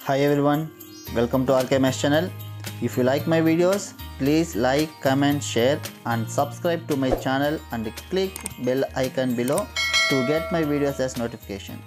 Hi everyone, welcome to RKMS channel. If you like my videos, please like, comment, share and subscribe to my channel and click bell icon below to get my videos as notification.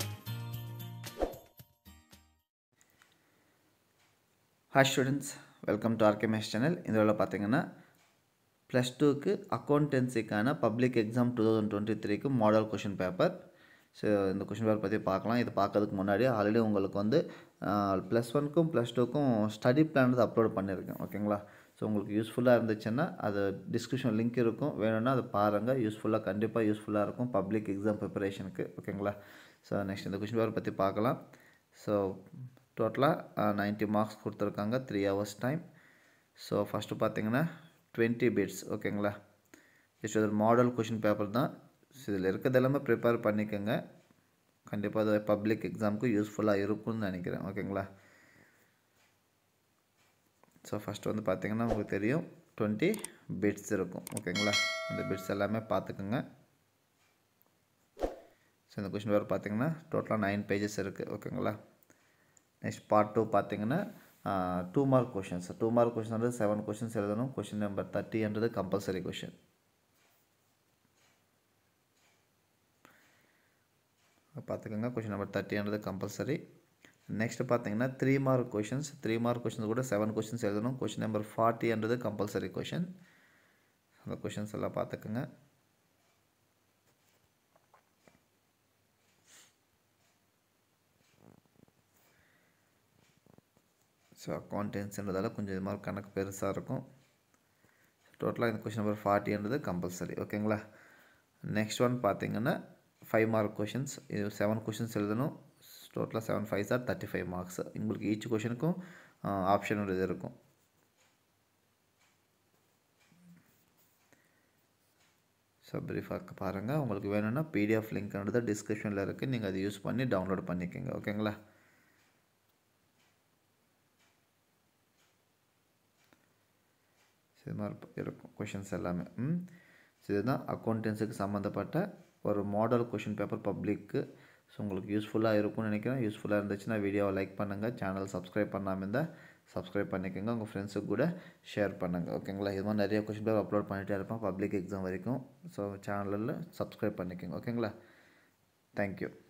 Hi students welcome to ஆர்கேமேஸ் channel இந்த வேலை பார்த்தீங்கன்னா plus டூக்கு அக்கௌண்டன்சிக்கான public exam two thousand twenty த்ரீக்கு model question paper so இந்த question paper பற்றி பார்க்கலாம் இது பார்க்கறதுக்கு முன்னாடி ஆல்ரெடி உங்களுக்கு வந்து ப்ளஸ் ஒன்க்கும் ப்ளஸ் டூக்கும் ஸ்டடி பிளான் வந்து அப்லோட் பண்ணியிருக்கேன் ஓகேங்களா ஸோ உங்களுக்கு யூஸ்ஃபுல்லாக இருந்துச்சுன்னா அது டிஸ்கிரிப்ஷன் லிங்க் இருக்கும் வேணும்னா அதை பாருங்கள் யூஸ்ஃபுல்லாக கண்டிப்பாக யூஸ்ஃபுல்லாக இருக்கும் பப்ளிக் எக்ஸாம் ப்ரிப்பரேஷனுக்கு ஓகேங்களா ஸோ நெக்ஸ்ட் இந்த கொஷின் பேப்பர் பற்றி பார்க்கலாம் ஸோ டோட்டலாக நைன்ட்டி மார்க்ஸ் கொடுத்துருக்காங்க three hours time so first பார்த்தீங்கன்னா டுவெண்ட்டி பிட்ஸ் ஓகேங்களா ஜஸ்ட் ஒரு மாடல் கொஷின் பேப்பர் தான் ஸோ இதில் இருக்கிறது எல்லாமே ப்ரிப்பேர் பண்ணிக்கோங்க கண்டிப்பாக அது பப்ளிக் எக்ஸாமுக்கு யூஸ்ஃபுல்லாக இருக்கும்னு நினைக்கிறேன் ஓகேங்களா ஸோ ஃபஸ்ட்டு வந்து பார்த்தீங்கன்னா உங்களுக்கு தெரியும் டுவெண்ட்டி பிட்ஸ் இருக்கும் ஓகேங்களா அந்த பிட்ஸ் எல்லாமே பார்த்துக்குங்க ஸோ இந்த கொஷின் பேப்பர் பார்த்தீங்கன்னா டோட்டலாக நைன் பேஜஸ் இருக்குது ஓகேங்களா நெக்ஸ்ட் பார்ட் டூ பார்த்தீங்கன்னா two mark questions two mark question வந்து செவன் கொஷின்ஸ் எழுதணும் கொஷின் நம்பர் தேர்ட்டின்றது கம்பல்சரி கொஷின் பார்த்துக்கோங்க கொஷின் நம்பர் தேர்ட்டின்றது கம்பல்சரி நெக்ஸ்ட் பார்த்தீங்கன்னா three mark questions three mark questions கூட செவன் கொஷின்ஸ் எழுதணும் கொஷின் நம்பர் ஃபார்ட்டின்றது கம்பல்சரி கொஷின் அந்த கொஷின்ஸ் எல்லாம் பார்த்துக்கோங்க ஸோ அக்கௌண்டன்ஸ்ன்றதால கொஞ்சம் இது மாதிரி கணக்கு பெருசாக இருக்கும் டோட்டலாக இந்த கொஷின் நம்பர் ஃபார்ட்டின்றது கம்பல்சரி ஓகேங்களா நெக்ஸ்ட் ஒன் பார்த்தீங்கன்னா ஃபைவ் மார்க் கொஷின்ஸ் இது செவன் கொஷின்ஸ் எழுதணும் டோட்டலாக seven five sir thirty five marks உங்களுக்கு ஈச் கொஷனுக்கும் ஆப்ஷன் ஒரு இது இருக்கும் ஸோ ப்ரீஃபாக பாருங்கள் உங்களுக்கு வேணும்னா பிடிஎஃப் லிங்க்ன்றது டிஸ்கிரிப்ஷனில் இருக்குது நீங்கள் அதை யூஸ் பண்ணி டவுன்லோட் பண்ணிக்கோங்க ஓகேங்களா இது மாதிரி இருக்கும் கொஷின்ஸ் எல்லாமே ம் ஸோ இதுதான் அக்கௌண்டன்ஸுக்கு சம்மந்தப்பட்ட ஒரு மாடல் கொஷின் பேப்பர் பப்ளிக்கு ஸோ உங்களுக்கு யூஸ்ஃபுல்லாக இருக்கும்னு நினைக்கிறேன் யூஸ்ஃபுல்லாக இருந்துச்சுன்னா வீடியோவை லைக் பண்ணுங்கள் சேனல் சப்ஸ்கிரைப் பண்ணாமல் இருந்தால் சப்ஸ்கிரைப் பண்ணிக்கோங்க உங்கள் ஃப்ரெண்ட்ஸுக்கு கூட ஷேர் பண்ணுங்கள் ஓகேங்களா இது மாதிரி நிறைய கொஷின் பேப்பர் அப்லோட் பண்ணிகிட்டே இருப்பேன் பப்ளிக் எக்ஸாம் வரைக்கும் ஸோ சேனலில் சப்ஸ்கிரைப் பண்ணிக்கோங்க ஓகேங்களா தேங்க்யூ